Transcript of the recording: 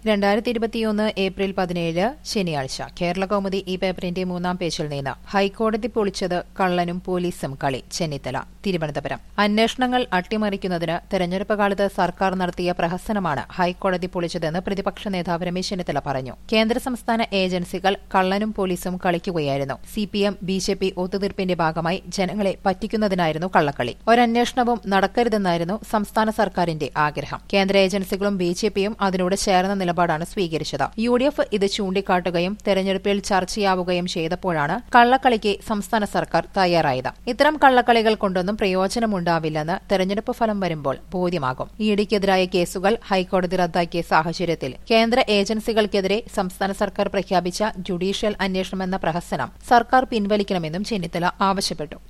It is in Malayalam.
രണ്ടായിരത്തി ഇരുപത്തിയൊന്ന് ഏപ്രിൽ പതിനേഴ് ശനിയാഴ്ച കേരള കൗമുദി ഈ പേപ്പറിന്റെ മൂന്നാം പേജിൽ നിന്ന് ഹൈക്കോടതി പൊളിച്ചത് കള്ളനും പോലീസും കളി ചെന്നിത്തല തിരുവനന്തപുരം അന്വേഷണങ്ങൾ അട്ടിമറിക്കുന്നതിന് തെരഞ്ഞെടുപ്പ് കാലത്ത് സർക്കാർ നടത്തിയ പ്രഹസനമാണ് ഹൈക്കോടതി പൊളിച്ചതെന്ന് പ്രതിപക്ഷ നേതാവ് രമേശ് ചെന്നിത്തല പറഞ്ഞു കേന്ദ്ര സംസ്ഥാന ഏജൻസികൾ കള്ളനും പോലീസും കളിക്കുകയായിരുന്നു സിപിഎം ബി ജെ പി ഒത്തുതീർപ്പിന്റെ ഭാഗമായി ജനങ്ങളെ പറ്റിക്കുന്നതിനായിരുന്നു കള്ളക്കളി ഒരന്വേഷണവും നടക്കരുതെന്നായിരുന്നു സംസ്ഥാന സർക്കാരിന്റെ ആഗ്രഹം കേന്ദ്ര ഏജൻസികളും ബി ജെ പിയും അതിനോട് ചേർന്ന നിലപാടാണ് സ്വീകരിച്ചത് യു ഡി എഫ് ഇത് ചൂണ്ടിക്കാട്ടുകയും തെരഞ്ഞെടുപ്പിൽ ചർച്ചയാവുകയും ചെയ്തപ്പോഴാണ് കള്ളക്കളിക്ക് സംസ്ഥാന സർക്കാർ തയ്യാറായത് ഇത്തരം കള്ളക്കളികൾ കൊണ്ടൊന്നും പ്രയോജനമുണ്ടാവില്ലെന്ന് തെരഞ്ഞെടുപ്പ് ഫലം വരുമ്പോൾ ബോധ്യമാകും ഇഡിക്കെതിരായ കേസുകൾ ഹൈക്കോടതി റദ്ദാക്കിയ സാഹചര്യത്തിൽ കേന്ദ്ര ഏജൻസികൾക്കെതിരെ സംസ്ഥാന സർക്കാർ പ്രഖ്യാപിച്ച ജുഡീഷ്യൽ അന്വേഷണമെന്ന പ്രഹസനം സർക്കാർ പിൻവലിക്കണമെന്നും ചെന്നിത്തല ആവശ്യപ്പെട്ടു